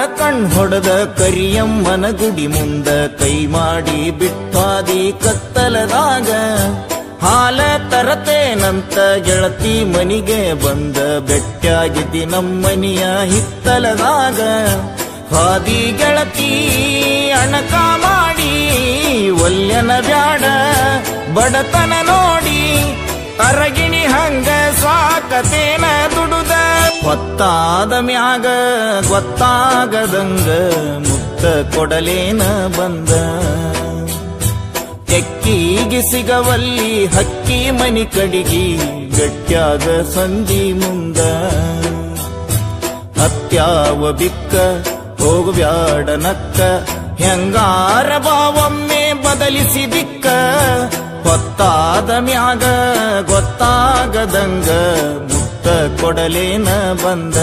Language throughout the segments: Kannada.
ಕಣ್ ಹೊಡೆದ ಕರಿಯಮ್ಮನ ಗುಡಿ ಮುಂದ ಕೈ ಮಾಡಿ ಬಿಟ್ಟಾದಿ ಕತ್ತಲದಾಗ ಹಾಲ ತರತೇನಂತ ಗೆಳತಿ ಮನಿಗೆ ಬಂದ ಬೆಟ್ಟಾಗಿದ್ದಿ ನಮ್ಮನಿಯ ಹಿತ್ತಲದಾಗ ಹಾದಿ ಗೆಳತಿ ಅಣಕ ಮಾಡಿ ಒಲ್ಯನ ಬ್ಯಾಡ ಬಡತನ ನೋಡಿ ಅರಗಿಣಿ ಹಂಗ ಸ್ವಾಕತೇನ ದುಡುದ ಗೊತ್ತಾದ ಮ್ಯಾಗ ಗೊತ್ತಾಗದಂಗ ಮುತ್ತ ಕೊಡಲೇನ ಬಂದ ತೆಕ್ಕಿಗೆ ಸಿಗವಲ್ಲಿ ಹಕ್ಕಿ ಮನಿ ಕಡಿಗಿ ಗಟ್ಯಾಗ ಸಂಜಿ ಮುಂದ ಹತ್ಯಾವ ಬಿಕ್ಕ ಹೋಗಬ್ಯಾಡ ನಕ್ಕ ಹೆಂಗಾರ ಬಾವೊಮ್ಮೆ ಬದಲಿಸಿ ದಿಕ್ಕ ಗೊತ್ತಾದ ಮ್ಯಾಗ ಗೊತ್ತಾಗದಂಗ ಮುತ್ತ ಕೊಡಲೇನ ಬಂದ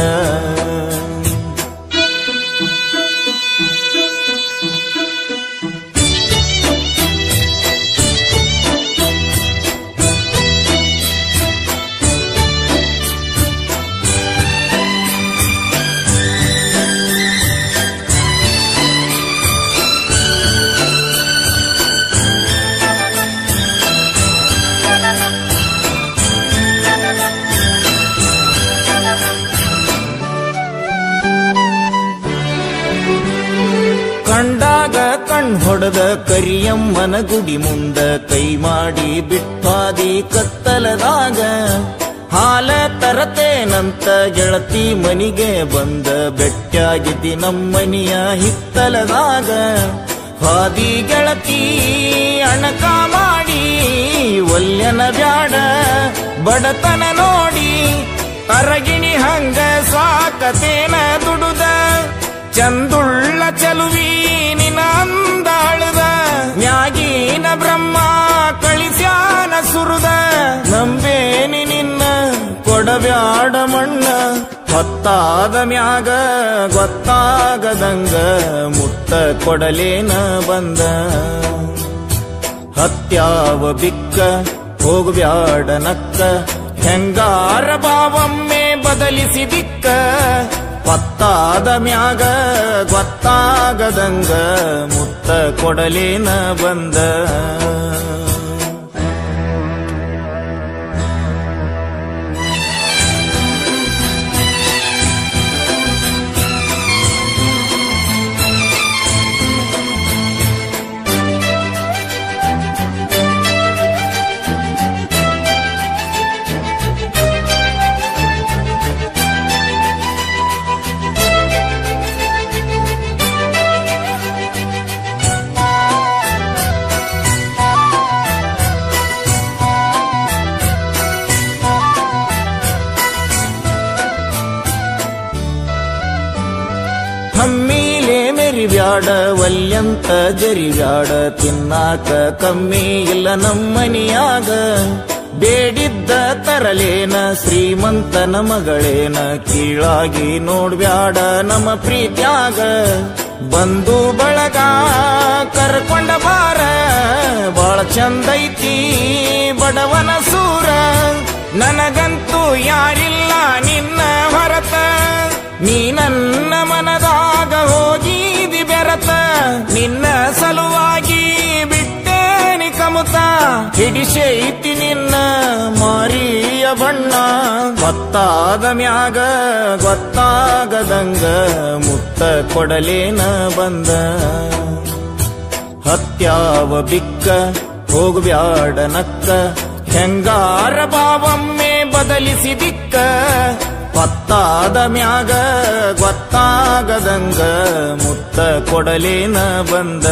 ಕಂಡಾಗ ಕಣ್ ಹೊಡೆದ ಕರಿಯಮ್ಮನ ಗುಡಿ ಮುಂದ ಕೈ ಮಾಡಿ ಬಿಟ್ಟಾದಿ ಕತ್ತಲದಾಗ ಹಾಲ ತರತೇನಂತ ಗೆಳತಿ ಮನಿಗೆ ಬಂದ ಬೆಟ್ಟಾಗಿದ್ದಿ ನಮ್ಮನಿಯ ಹಿತ್ತಲದಾಗ ಹಾದಿ ಗೆಳತಿ ಅಣಕ ಮಾಡಿ ಒಲ್ಯನ ಬ್ಯಾಡ ಬಡತನ ನೋಡಿ ಅರಗಿಣಿ ಹಂಗ ಸಾಕತೇನ ದುಡುದ ಚಂದುಳ್ಳ ಚಲುವಿ ನಿನ ಅಂದಾಳದ ಮ್ಯಾಗೀನ ಬ್ರಹ್ಮ ಕಳಿಸ್ಯಾನ ಸುರುದ ನಂಬೇನಿ ನಿನ್ನ ಕೊಡಬ್ಯಾಡ ಮಣ್ಣ ಹೊತ್ತಾದ ಮ್ಯಾಗ ಗೊತ್ತಾಗದಂಗ ಮುತ್ತ ಕೊಡಲೇನ ಬಂದ ಹತ್ಯಾವ ಬಿಕ್ಕ ಹೋಗಬ್ಯಾಡ ನಕ್ಕ ಹೆಂಗಾರ ಬಾವೊಮ್ಮೆ ಬದಲಿಸಿ ದಿಕ್ಕ ಪತ್ತಾದ ಮ್ಯಾಗ ಗೊತ್ತಾಗದಂಗ ಮುತ್ತ ಕೊಡಲೇನ ಬಂದ ಹಮ್ಮಿಲೆ ಮೆರಿಬ್ಯಾಡ ವಲ್ಯಂತ ಜರಿಬ್ಯಾಡ ತಿನ್ನಾಕ ಕಮ್ಮಿ ಇಲ್ಲ ನಮ್ಮನಿಯಾಗ ಬೇಡಿದ್ದ ತರಲೇನ ಶ್ರೀಮಂತನ ಮಗಳೇನ ಕೀಳಾಗಿ ನೋಡ್ಬ್ಯಾಡ ನಮ್ಮ ಪ್ರೀತ್ಯಾಗ ಬಂದು ಬಳಗ ಕರ್ಕೊಂಡ ಬಾರ ಬಾಳ ಚಂದೈತಿ ಬಡವನ ಸೂರ ನನಗಂತೂ ಯಾರಿಲ್ಲ ನಿನ್ನ ಹೊರತ ನೀ ನನ್ನ ಮನದಾಗ ಹೋಗಿದಿ ಬೆರತ ನಿನ್ನ ಸಲುವಾಗಿ ಬಿಟ್ಟೇನಿ ಕಮುತ ಹಿಡಿಸೈತಿ ನಿನ್ನ ಮಾರಿಯ ಬಣ್ಣ ಗೊತ್ತಾದ ಮ್ಯಾಗ ಗೊತ್ತಾಗದಂಗ ಮುತ್ತ ಕೊಡಲೇನ ಬಂದ ಹತ್ಯಾವ ಬಿಕ್ಕ ಹೋಗಬ್ಯಾಡ ನಕ್ಕ ಹೆಂಗಾರ ಬಾವೊಮ್ಮೆ ಬದಲಿಸಿ ದಿಕ್ಕ ಪತ್ತಾದ ಮ್ಯಾಗ ಗೊತ್ತಾಗದಂಗ ಮುತ್ತ ಕೊಡಲೇನ ಬಂದ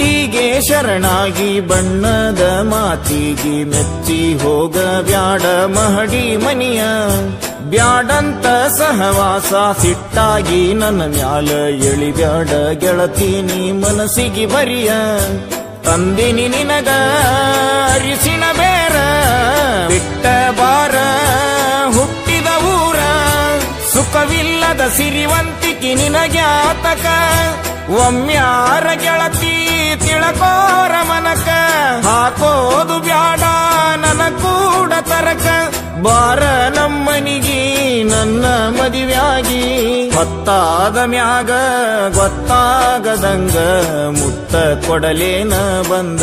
ಬುದ್ಧಿಗೆ ಶರಣಾಗಿ ಬಣ್ಣದ ಮಾತಿಗೆ ಮೆಚ್ಚಿ ಹೋಗ ಬ್ಯಾಡ ಮಹಡಿ ಮನಿಯ ಬ್ಯಾಡಂತ ಸಹವಾಸ ಸಿಟ್ಟಾಗಿ ನನ್ನ ಮ್ಯಾಲ ಎಳಿಬ್ಯಾಡ ಗೆಳತೀನಿ ಮನಸ್ಸಿಗೆ ಬರಿಯ ತಂದಿನಿ ನಿನಗ ಅರಿಸಿನ ಬೇರ ಬಿಟ್ಟ ಬಾರ ಹುಟ್ಟಿದ ಊರ ಸುಖವಿಲ್ಲದ ಸಿರಿವಂತಿಕೆ ನಿನಗ್ಯಾತಕ ಒಮ್ಮ್ಯಾರ ಗೆಳತಿ ತಿಳಕೋರ ಮನಕ ಹಾಕೋದು ಬ್ಯಾಡ ನನ್ನ ಕೂಡ ತರಕ ಬಾರ ನಮ್ಮನಿಗಿ ನನ್ನ ಮದಿವ್ಯಾಗಿ ಹೊತ್ತಾದ ಮ್ಯಾಗ ಗೊತ್ತಾಗದಂಗ ಮುತ್ತ ಕೊಡಲೇನ ಬಂದ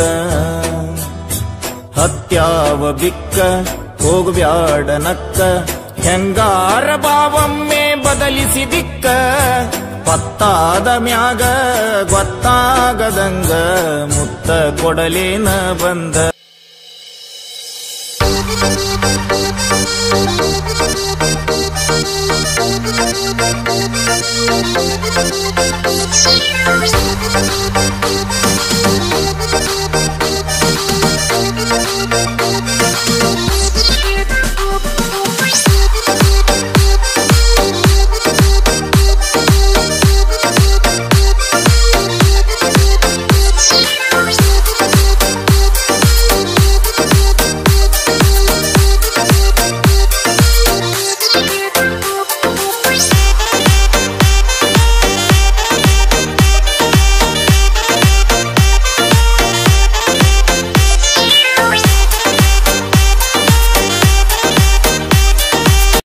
ಹತ್ಯಾವ ಬಿಕ್ಕ ಹೋಗ್ಬ್ಯಾಡ ನಕ್ಕ ಹೆಂಗಾರ ಬಾವೊಮ್ಮೆ ಬದಲಿಸಿ ದಿಕ್ಕ ಪತ್ತಾದ ಮ್ಯಾಗ ಗೊತ್ತಾಗದಂಗ ಮುತ್ತ ಕೊಡಲೇನ ಬಂದ Thank you.